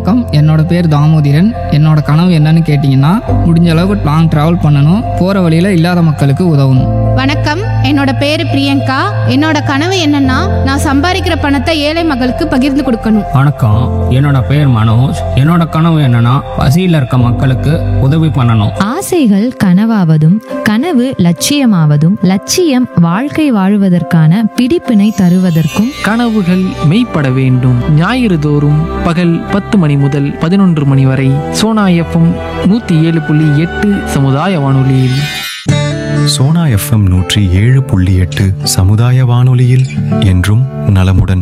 வணக்கம் என்னோட பேர் தாமோதிரன் என்னோட கனவு என்னன்னு கேட்டிங்கன்னா முடிஞ்ச அளவுக்கு லாங் ட்ராவல் பண்ணணும் போகிற வழியில் இல்லாத மக்களுக்கு உதவணும் வணக்கம் என்னோட பேரு பிரியங்கா என்னோட கனவு என்னன்னா நான் சம்பாதிக்கிற பணத்தை ஏழை மக்களுக்கு பகிர்ந்து கொடுக்கணும் வணக்கம் என்னோட பேர் மனோஜ் என்னோட கனவு என்னன்னா பசியில் இருக்க மக்களுக்கு உதவி பண்ணணும் ஆசைகள் கனவாவதும் கனவு லட்சியமாவதும் லட்சியம் வாழ்க்கை வாழுவதற்கான பிடிப்பினை தருவதற்கும் கனவுகள் மெய்ப்பட வேண்டும் ஞாயிறு தோறும் பகல் பத்து மணி முதல் பதினொன்று மணி வரை சோனா எஃப்எம் நூற்றி ஏழு புள்ளி எட்டு சமுதாய வானொலியில் சோனா எஃப்எம் நூற்றி ஏழு புள்ளி எட்டு சமுதாய வானொலியில் என்றும் நலமுடன்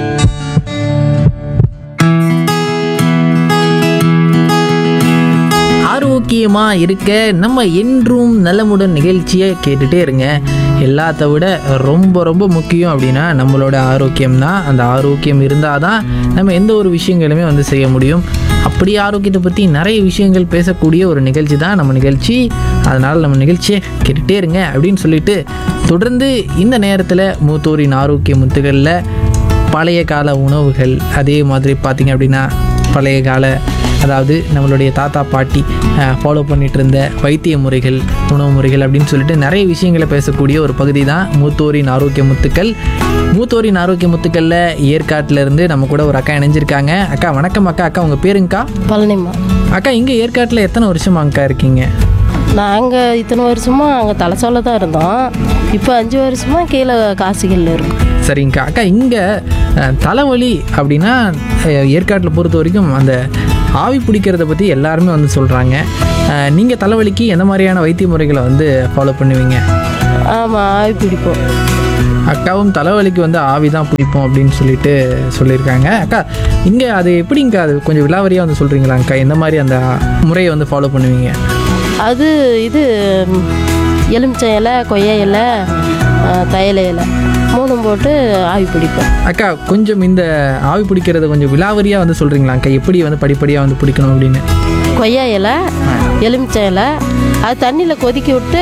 ஆரோக்கியமாக இருக்க நம்ம என்றும் நலமுடன் நிகழ்ச்சியை கேட்டுட்டே இருங்க எல்லாத்த விட ரொம்ப ரொம்ப முக்கியம் அப்படின்னா நம்மளோட ஆரோக்கியம் தான் அந்த ஆரோக்கியம் இருந்தால் தான் நம்ம எந்த ஒரு விஷயங்களுமே வந்து செய்ய முடியும் அப்படி ஆரோக்கியத்தை பற்றி நிறைய விஷயங்கள் பேசக்கூடிய ஒரு நிகழ்ச்சி தான் நம்ம நிகழ்ச்சி அதனால் நம்ம நிகழ்ச்சியை கேட்டுட்டே இருங்க அப்படின்னு சொல்லிட்டு தொடர்ந்து இந்த நேரத்தில் மூத்தோரின் ஆரோக்கிய முத்துகளில் பழைய கால உணவுகள் அதே மாதிரி பார்த்திங்க அப்படின்னா பழைய கால அதாவது நம்மளுடைய தாத்தா பாட்டி ஃபாலோ பண்ணிட்டு இருந்த வைத்திய முறைகள் உணவு முறைகள் அப்படின்னு சொல்லிட்டு நிறைய விஷயங்களை பேசக்கூடிய ஒரு பகுதி தான் மூத்தோரின் ஆரோக்கிய முத்துக்கள் மூத்தோரின் ஆரோக்கிய முத்துக்களில் ஏற்காட்டில் இருந்து நம்ம கூட ஒரு அக்கா இணைஞ்சிருக்காங்க அக்கா வணக்கம் அக்கா அக்கா உங்கள் பேருங்கக்கா பழனிம்மா அக்கா இங்கே ஏற்காட்டில் எத்தனை வருஷமா அக்கா இருக்கீங்க நாங்கள் இத்தனை வருஷமாக அங்கே தலைச்சோல தான் இருந்தோம் இப்போ அஞ்சு வருஷமாக கீழே காசிகளில் இருக்கோம் சரிங்கக்கா அக்கா இங்கே தலைவலி அப்படின்னா அஹ், ஏற்காட்டில் பொறுத்த வரைக்கும் அந்த ஆவி பிடிக்கிறத பற்றி எல்லாருமே வந்து சொல்கிறாங்க நீங்கள் தலைவலிக்கு எந்த மாதிரியான வைத்திய முறைகளை வந்து ஃபாலோ பண்ணுவீங்க ஆமாம் ஆவி பிடிப்போம் அக்காவும் தலைவலிக்கு வந்து ஆவி தான் பிடிப்போம் அப்படின்னு சொல்லிட்டு சொல்லியிருக்காங்க அக்கா இங்கே அது எப்படிங்கக்கா அது கொஞ்சம் விலாவரியாக வந்து சொல்கிறீங்களா அக்கா எந்த மாதிரி அந்த முறையை வந்து ஃபாலோ பண்ணுவீங்க அது இது ம், எலுமிச்சை இலை கொய்யா இலை ஆ, தைல இலை மூணும் போட்டு ஆவி பிடிப்போம் அக்கா கொஞ்சம் இந்த ஆவி பிடிக்கிறத கொஞ்சம் விலாவரியாக வந்து சொல்கிறீங்களா அக்கா எப்படி வந்து படிப்படியாக வந்து பிடிக்கணும் அப்படின்னு கொய்யா இலை எலுமிச்சை இலை அது தண்ணியில் கொதிக்க விட்டு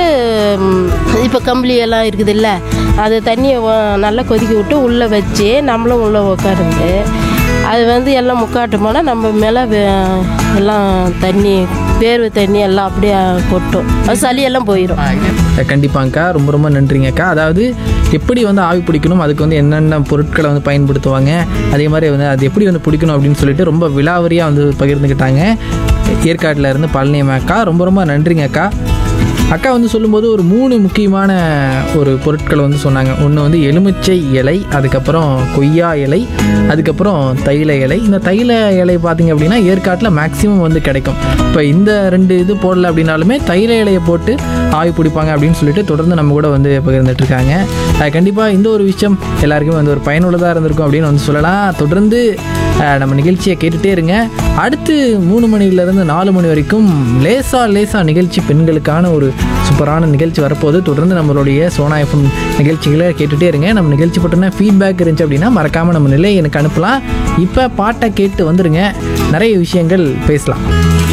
இப்போ கம்பளி எல்லாம் இருக்குது இல்லை அது தண்ணியை வ- நல்லா கொதிக்க விட்டு உள்ளே வச்சு நம்மளும் உள்ளே உட்காருந்து அது வந்து எல்லாம் முக்காட்டு போனால் நம்ம மேலே எல்லாம் தண்ணி வேர்வை தண்ணி எல்லாம் அப்படியே கொட்டும் அது சளியெல்லாம் போயிடும் கண்டிப்பாங்கக்கா ரொம்ப ரொம்ப நன்றிங்கக்கா அதாவது எப்படி வந்து ஆவி பிடிக்கணும் அதுக்கு வந்து என்னென்ன பொருட்களை வந்து பயன்படுத்துவாங்க அதே மாதிரி வந்து அது எப்படி வந்து பிடிக்கணும் அப்படின்னு சொல்லிட்டு ரொம்ப விலாவரியாக வந்து பகிர்ந்துக்கிட்டாங்க ஏற்காட்டில் இருந்து பழனியம்மா அக்கா ரொம்ப ரொம்ப நன்றிங்க அக்கா அக்கா வந்து சொல்லும்போது ஒரு மூணு முக்கியமான ஒரு பொருட்களை வந்து சொன்னாங்க ஒன்று வந்து எலுமிச்சை இலை அதுக்கப்புறம் கொய்யா இலை அதுக்கப்புறம் தைல இலை இந்த தைல இலை பார்த்தீங்க அப்படின்னா ஏற்காட்டில் மேக்ஸிமம் வந்து கிடைக்கும் இப்போ இந்த ரெண்டு இது போடல அப்படின்னாலுமே தைல இலையை போட்டு ஆவி பிடிப்பாங்க அப்படின்னு சொல்லிட்டு தொடர்ந்து நம்ம கூட வந்து பகிர்ந்துட்டு இருக்காங்க அஹ் கண்டிப்பாக இந்த ஒரு விஷயம் எல்லாருக்குமே வந்து ஒரு பயனுள்ளதாக இருந்திருக்கும் அப்படின்னு வந்து சொல்லலாம் தொடர்ந்து அஹ், நம்ம நிகழ்ச்சியை கேட்டுகிட்டே இருங்க அடுத்து மூணு மணிலேருந்து நாலு மணி வரைக்கும் லேசா லேசா நிகழ்ச்சி பெண்களுக்கான ஒரு சூப்பரான நிகழ்ச்சி வரப்போகுது தொடர்ந்து நம்மளுடைய சோனா எஃப்எம் நிகழ்ச்சிகளை கேட்டுகிட்டே இருங்க நம்ம நிகழ்ச்சி பற்றின ஃபீட்பேக் இருந்துச்சு அப்படின்னா மறக்காமல் நம்ம நிலையை எனக்கு அனுப்பலாம் இப்போ பாட்டை கேட்டு வந்துருங்க நிறைய விஷயங்கள் பேசலாம்